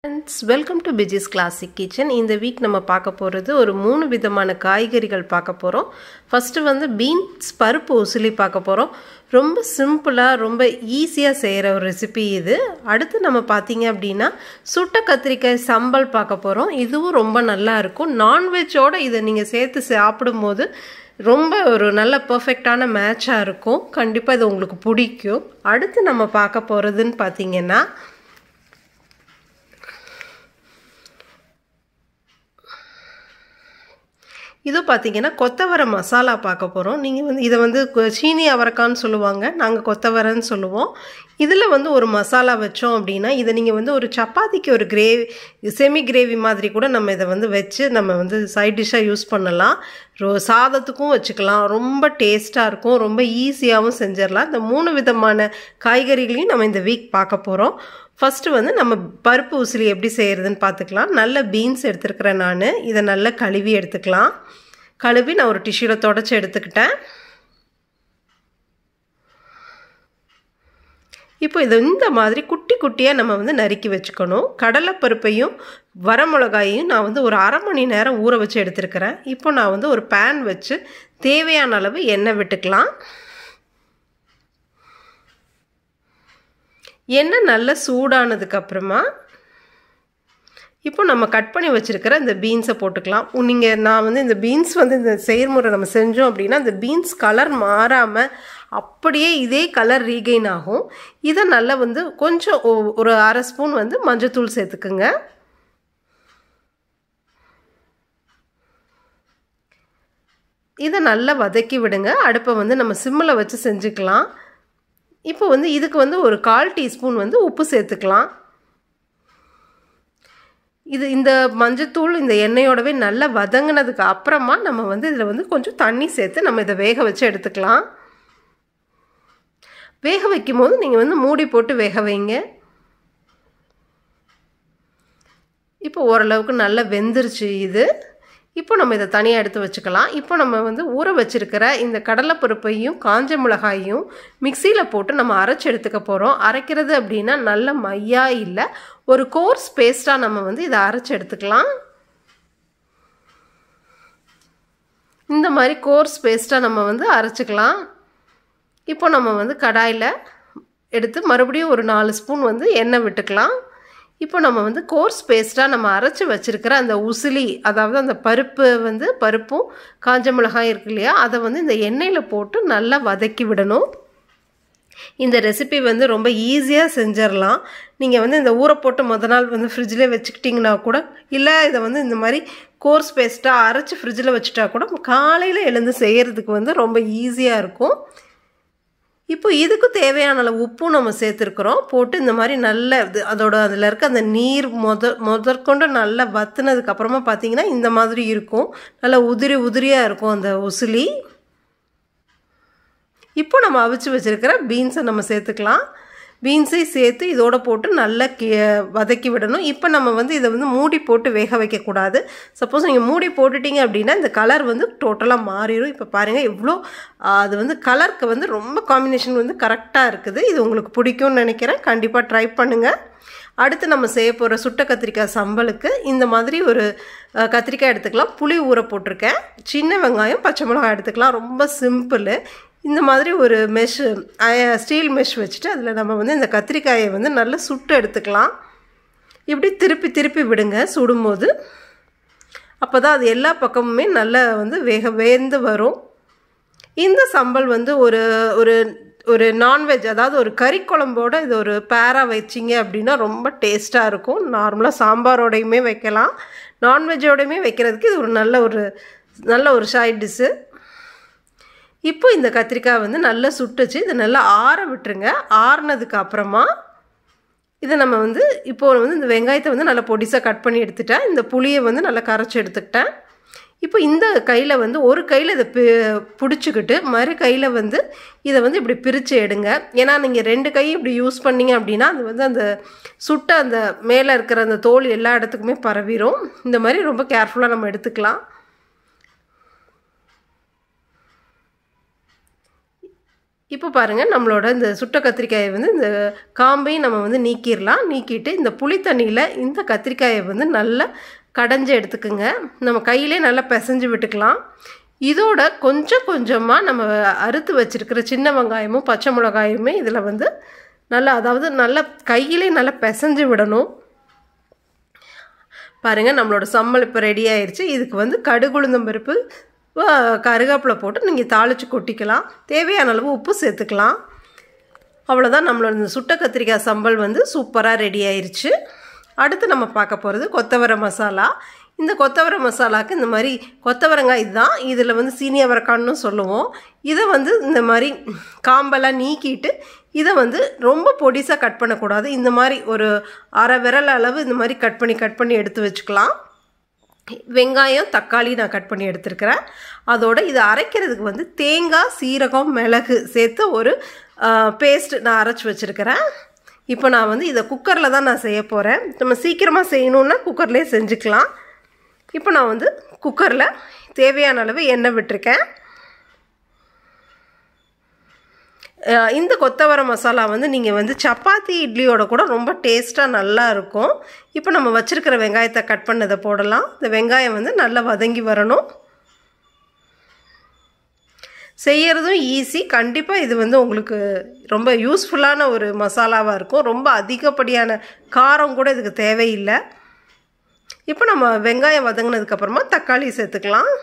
friends welcome to PG's classic kitchen இந்த week நம்ம பார்க்க போகிறது ஒரு மூணு விதமான காய்கறிகள் பார்க்க போகிறோம் ஃபஸ்ட்டு வந்து பீன்ஸ் பருப்பு உசிலி பார்க்க போகிறோம் ரொம்ப சிம்பிளாக ரொம்ப ஈஸியாக செய்கிற ஒரு ரெசிபி இது அடுத்து நம்ம பார்த்தீங்க அப்படின்னா சுட்ட கத்திரிக்காய் சம்பல் பார்க்க போகிறோம் இதுவும் ரொம்ப நல்லா இருக்கும் நான்வெஜ்ஜோடு இதை நீங்கள் சேர்த்து சாப்பிடும்போது ரொம்ப ஒரு நல்ல பர்ஃபெக்டான மேட்சாக இருக்கும் கண்டிப்பாக இது உங்களுக்கு பிடிக்கும் அடுத்து நம்ம பார்க்க போகிறதுன்னு பார்த்தீங்கன்னா இது பார்த்தீங்கன்னா கொத்தவரை மசாலா பார்க்க போகிறோம் நீங்கள் வந்து இதை வந்து சீனி அவரைக்கான்னு சொல்லுவாங்க நாங்கள் கொத்தவரைன்னு சொல்லுவோம் இதில் வந்து ஒரு மசாலா வச்சோம் அப்படின்னா இதை நீங்கள் வந்து ஒரு சப்பாத்திக்கு ஒரு கிரேவி செமி கிரேவி மாதிரி கூட நம்ம இதை வந்து வச்சு நம்ம வந்து சைட் டிஷ்ஷாக யூஸ் பண்ணலாம் ரோ சாதத்துக்கும் வச்சுக்கலாம் ரொம்ப டேஸ்ட்டாக இருக்கும் ரொம்ப ஈஸியாகவும் செஞ்சிடலாம் இந்த மூணு விதமான காய்கறிகளையும் நம்ம இந்த வீக் பார்க்க போகிறோம் ஃபஸ்ட்டு வந்து நம்ம பருப்பு உசிலி எப்படி செய்கிறதுன்னு பார்த்துக்கலாம் நல்ல பீன்ஸ் எடுத்துருக்கிறேன் நான் இதை நல்லா கழுவி எடுத்துக்கலாம் கழுவி நான் ஒரு டிஷ்யூவில் தொடச்சி எடுத்துக்கிட்டேன் இப்போ இதை இந்த மாதிரி குட்டி குட்டியாக நம்ம வந்து நறுக்கி வச்சுக்கணும் கடலைப்பருப்பையும் வரமிளகாயையும் நான் வந்து ஒரு அரை மணி நேரம் ஊற வச்சு எடுத்துருக்கிறேன் இப்போ நான் வந்து ஒரு பேன் வச்சு தேவையான அளவு எண்ணெய் விட்டுக்கலாம் எண்ணெய் நல்லா சூடானதுக்கப்புறமா இப்போ நம்ம கட் பண்ணி வச்சுருக்கிற இந்த பீன்ஸை போட்டுக்கலாம் நீங்கள் நான் வந்து இந்த பீன்ஸ் வந்து இந்த செயல்முறை நம்ம செஞ்சோம் அப்படின்னா இந்த பீன்ஸ் கலர் மாறாமல் அப்படியே இதே கலர் ரீகெயின் ஆகும் இதை நல்லா வந்து கொஞ்சம் ஒரு அரை ஸ்பூன் வந்து மஞ்சத்தூள் சேர்த்துக்குங்க இதை நல்லா வதக்கி விடுங்க அடுப்பை வந்து நம்ம சிம்மில் வச்சு செஞ்சுக்கலாம் இப்போ வந்து இதுக்கு வந்து ஒரு கால் டீஸ்பூன் வந்து உப்பு சேர்த்துக்கலாம் இது இந்த மஞ்சத்தூள் இந்த எண்ணெயோடவே நல்லா வதங்கினதுக்கு அப்புறமா நம்ம வந்து இதில் வந்து கொஞ்சம் தண்ணி சேர்த்து நம்ம இதை வேக வச்சு எடுத்துக்கலாம் வேக வைக்கும் போது நீங்கள் வந்து மூடி போட்டு வேக வைங்க இப்போ ஓரளவுக்கு நல்லா வெந்துருச்சு இது இப்போ நம்ம இதை தனியாக எடுத்து வச்சுக்கலாம் இப்போ நம்ம வந்து ஊற வச்சுருக்கிற இந்த கடலைப்பருப்பையும் காஞ்ச மிளகாயும் மிக்சியில் போட்டு நம்ம அரைச்சி எடுத்துக்க போகிறோம் அரைக்கிறது அப்படின்னா நல்ல மையா இல்லை ஒரு கோர்ஸ் பேஸ்ட்டாக நம்ம வந்து இதை அரைச்சி எடுத்துக்கலாம் இந்த மாதிரி கோர்ஸ் பேஸ்ட்டாக நம்ம வந்து அரைச்சிக்கலாம் இப்போ நம்ம வந்து கடாயில் எடுத்து மறுபடியும் ஒரு நாலு ஸ்பூன் வந்து எண்ணெய் விட்டுக்கலாம் இப்போ நம்ம வந்து கோர்ஸ் பேஸ்ட்டாக நம்ம அரைச்சி வச்சுருக்கிற அந்த உசிலி அதாவது அந்த பருப்பு வந்து பருப்பும் காஞ்ச மிளகாய் இருக்கு இல்லையா அதை வந்து இந்த எண்ணெயில் போட்டு நல்லா வதக்கி விடணும் இந்த ரெசிபி வந்து ரொம்ப ஈஸியாக செஞ்சிடலாம் நீங்கள் வந்து இந்த ஊரை போட்டு முத நாள் வந்து ஃப்ரிட்ஜில் வச்சுக்கிட்டிங்கன்னா கூட இல்லை இதை வந்து இந்த மாதிரி கோர்ஸ் பேஸ்ட்டாக அரைச்சி ஃப்ரிட்ஜில் வச்சுட்டா கூட காலையில் எழுந்து செய்கிறதுக்கு வந்து ரொம்ப ஈஸியாக இருக்கும் இப்போ இதுக்கு தேவையான அளவு உப்பும் நம்ம சேர்த்துருக்குறோம் போட்டு இந்த மாதிரி நல்ல இது அதோட அதில் இருக்க அந்த நீர் முத முதற்கொண்டு நல்லா வத்துனதுக்கு அப்புறமா பார்த்தீங்கன்னா இந்த மாதிரி இருக்கும் நல்லா உதிரி உதிரியாக இருக்கும் அந்த உசிலி இப்போ நம்ம அவிச்சு வச்சுருக்கிற பீன்ஸை நம்ம சேர்த்துக்கலாம் பீன்ஸையும் சேர்த்து இதோட போட்டு நல்லா கி வதக்கி விடணும் இப்போ நம்ம வந்து இதை வந்து மூடி போட்டு வேக வைக்கக்கூடாது சப்போஸ் நீங்கள் மூடி போட்டுட்டீங்க அப்படின்னா இந்த கலர் வந்து டோட்டலாக மாறிடும் இப்போ பாருங்கள் எவ்வளோ அது வந்து கலருக்கு வந்து ரொம்ப காம்பினேஷன் வந்து கரெக்டாக இருக்குது இது உங்களுக்கு பிடிக்கும்னு நினைக்கிறேன் கண்டிப்பாக ட்ரை பண்ணுங்கள் அடுத்து நம்ம செய்ய போகிற சுட்ட கத்திரிக்காய் சம்பலுக்கு இந்த மாதிரி ஒரு கத்திரிக்காய் எடுத்துக்கலாம் புளி ஊற போட்டிருக்கேன் சின்ன வெங்காயம் பச்சை மிளகாய் எடுத்துக்கலாம் ரொம்ப சிம்பிள் இந்த மாதிரி ஒரு மெஷ் ஸ்டீல் மெஷ் வச்சுட்டு அதில் நம்ம வந்து இந்த கத்திரிக்காயை வந்து நல்லா சுட்டு எடுத்துக்கலாம் இப்படி திருப்பி திருப்பி விடுங்க சுடும்போது அப்போ தான் அது எல்லா பக்கமுமே நல்லா வந்து வேக வேந்து வரும் இந்த சம்பல் வந்து ஒரு ஒரு ஒரு நான்வெஜ் அதாவது ஒரு கறி குழம்போட இது ஒரு பேரா வச்சிங்க அப்படின்னா ரொம்ப டேஸ்ட்டாக இருக்கும் நார்மலாக சாம்பாரோடையுமே வைக்கலாம் நான்வெஜ்ஜோடையுமே வைக்கிறதுக்கு இது ஒரு நல்ல ஒரு நல்ல ஒரு சைட் டிஷ்ஷு இப்போ இந்த கத்திரிக்காய் வந்து நல்லா சுட்டுச்சு இதை நல்லா ஆற விட்டுருங்க ஆறுனதுக்கு அப்புறமா இதை நம்ம வந்து இப்போது வந்து இந்த வெங்காயத்தை வந்து நல்லா பொடிசாக கட் பண்ணி எடுத்துட்டேன் இந்த புளியை வந்து நல்லா கரைச்சி எடுத்துக்கிட்டேன் இப்போ இந்த கையில் வந்து ஒரு கையில் இதை பி பிடிச்சிக்கிட்டு மறு கையில் வந்து இதை வந்து இப்படி பிரித்து எடுங்க ஏன்னா நீங்கள் ரெண்டு கை இப்படி யூஸ் பண்ணிங்க அப்படின்னா அது வந்து அந்த சுட்ட அந்த மேலே இருக்கிற அந்த தோல் எல்லா இடத்துக்குமே பரவிடும் இந்த மாதிரி ரொம்ப கேர்ஃபுல்லாக நம்ம எடுத்துக்கலாம் இப்போ பாருங்கள் நம்மளோட இந்த சுட்ட கத்திரிக்காயை வந்து இந்த காம்பையும் நம்ம வந்து நீக்கிடலாம் நீக்கிட்டு இந்த புளி தண்ணியில் இந்த கத்திரிக்காயை வந்து நல்லா கடைஞ்சி எடுத்துக்குங்க நம்ம கையிலே நல்லா பிசைஞ்சு விட்டுக்கலாம் இதோட கொஞ்சம் கொஞ்சமாக நம்ம அறுத்து வச்சுருக்கிற சின்ன வெங்காயமும் பச்சை மிளகாயுமே இதில் வந்து நல்லா அதாவது நல்லா கையிலே நல்லா பிசைஞ்சு விடணும் பாருங்கள் நம்மளோட சம்பல் இப்போ ரெடி ஆயிடுச்சு இதுக்கு வந்து கடுகுளுந்தம் பருப்பு கருவேப்பிலை போட்டு நீங்கள் தாளித்து கொட்டிக்கலாம் தேவையான அளவு உப்பு சேர்த்துக்கலாம் அவ்வளோதான் நம்மளோட இந்த சுட்ட கத்திரிக்காய் சம்பல் வந்து சூப்பராக ரெடி ஆயிடுச்சு அடுத்து நம்ம பார்க்க போகிறது கொத்தவரை மசாலா இந்த கொத்தவரை மசாலாவுக்கு இந்த மாதிரி கொத்தவரங்காய் இதுதான் இதில் வந்து சீனியவரக்கான்னு சொல்லுவோம் இதை வந்து இந்த மாதிரி காம்பெல்லாம் நீக்கிட்டு இதை வந்து ரொம்ப பொடிசாக கட் பண்ணக்கூடாது இந்த மாதிரி ஒரு அரை விரல் அளவு இந்த மாதிரி கட் பண்ணி கட் பண்ணி எடுத்து வச்சுக்கலாம் வெங்காயம் தக்காளி நான் கட் பண்ணி எடுத்துருக்கிறேன் அதோட இதை அரைக்கிறதுக்கு வந்து தேங்காய் சீரகம் மிளகு சேர்த்து ஒரு பேஸ்ட் நான் அரைச்சி வச்சுருக்கிறேன் இப்போ நான் வந்து இதை குக்கரில் தான் நான் செய்ய போகிறேன் நம்ம சீக்கிரமாக செய்யணுன்னா குக்கர்லேயே செஞ்சுக்கலாம் இப்போ நான் வந்து குக்கரில் தேவையான அளவு எண்ணெய் விட்டுருக்கேன் இந்த கொத்தவரை மசாலா வந்து நீங்கள் வந்து சப்பாத்தி இட்லியோட கூட ரொம்ப டேஸ்ட்டாக நல்லா இருக்கும் இப்போ நம்ம வச்சுருக்கிற வெங்காயத்தை கட் பண்ணதை போடலாம் இந்த வெங்காயம் வந்து நல்லா வதங்கி வரணும் செய்கிறதும் ஈஸி கண்டிப்பாக இது வந்து உங்களுக்கு ரொம்ப யூஸ்ஃபுல்லான ஒரு மசாலாவாக இருக்கும் ரொம்ப அதிகப்படியான காரம் கூட இதுக்கு தேவையில்லை இப்போ நம்ம வெங்காயம் வதங்கினதுக்கப்புறமா தக்காளி சேர்த்துக்கலாம்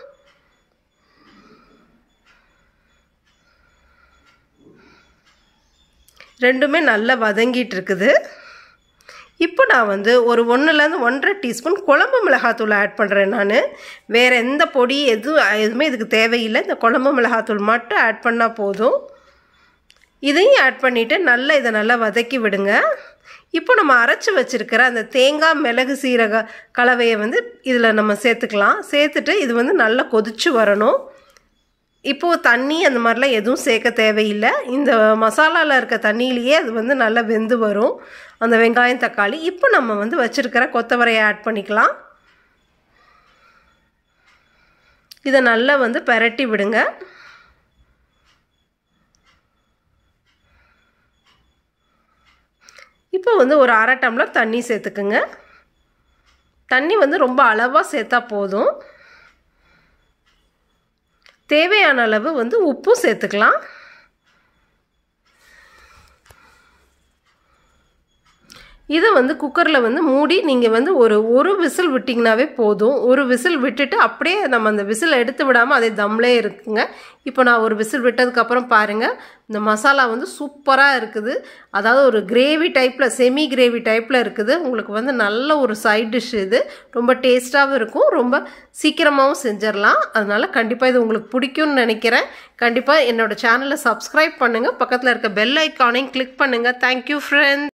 ரெண்டுமே நல்லா வதங்கிட்டு இருக்குது இப்போ நான் வந்து ஒரு ஒன்றுலேருந்து ஒன்றரை டீஸ்பூன் குழம்பு மிளகாத்தூள் ஆட் பண்ணுறேன் நான் வேறு எந்த பொடி எதுவும் எதுவுமே இதுக்கு தேவையில்லை இந்த குழம்பு மிளகாத்தூள் மட்டும் ஆட் பண்ணால் போதும் இதையும் ஆட் பண்ணிவிட்டு நல்லா இதை நல்லா வதக்கி விடுங்க இப்போ நம்ம அரைச்சி வச்சுருக்கிற அந்த தேங்காய் மிளகு சீரக கலவையை வந்து இதில் நம்ம சேர்த்துக்கலாம் சேர்த்துட்டு இது வந்து நல்லா கொதிச்சு வரணும் இப்போது தண்ணி அந்த மாதிரிலாம் எதுவும் சேர்க்க தேவையில்லை இந்த மசாலாவில் இருக்க தண்ணியிலேயே அது வந்து நல்லா வெந்து வரும் அந்த வெங்காயம் தக்காளி இப்போ நம்ம வந்து வச்சுருக்கிற கொத்தவரையை ஆட் பண்ணிக்கலாம் இதை நல்லா வந்து பெரட்டி விடுங்க இப்போ வந்து ஒரு அரை டம்ளர் தண்ணி சேர்த்துக்குங்க தண்ணி வந்து ரொம்ப அளவாக சேர்த்தா போதும் தேவையான அளவு வந்து உப்பும் சேர்த்துக்கலாம் இதை வந்து குக்கரில் வந்து மூடி நீங்கள் வந்து ஒரு ஒரு விசில் விட்டிங்கனாவே போதும் ஒரு விசில் விட்டுட்டு அப்படியே நம்ம அந்த விசில் எடுத்து விடாமல் அதே தம்லே இருக்குங்க இப்போ நான் ஒரு விசில் விட்டதுக்கப்புறம் பாருங்கள் இந்த மசாலா வந்து சூப்பராக இருக்குது அதாவது ஒரு கிரேவி டைப்பில் செமி கிரேவி டைப்பில் இருக்குது உங்களுக்கு வந்து நல்ல ஒரு சைட் டிஷ் இது ரொம்ப டேஸ்ட்டாகவும் இருக்கும் ரொம்ப சீக்கிரமாகவும் செஞ்சிடலாம் அதனால் கண்டிப்பாக இது உங்களுக்கு பிடிக்கும்னு நினைக்கிறேன் கண்டிப்பாக என்னோடய சேனலை சப்ஸ்கிரைப் பண்ணுங்கள் பக்கத்தில் இருக்க பெல் ஐக்கானையும் கிளிக் பண்ணுங்கள் தேங்க்யூ ஃப்ரெண்ட்ஸ்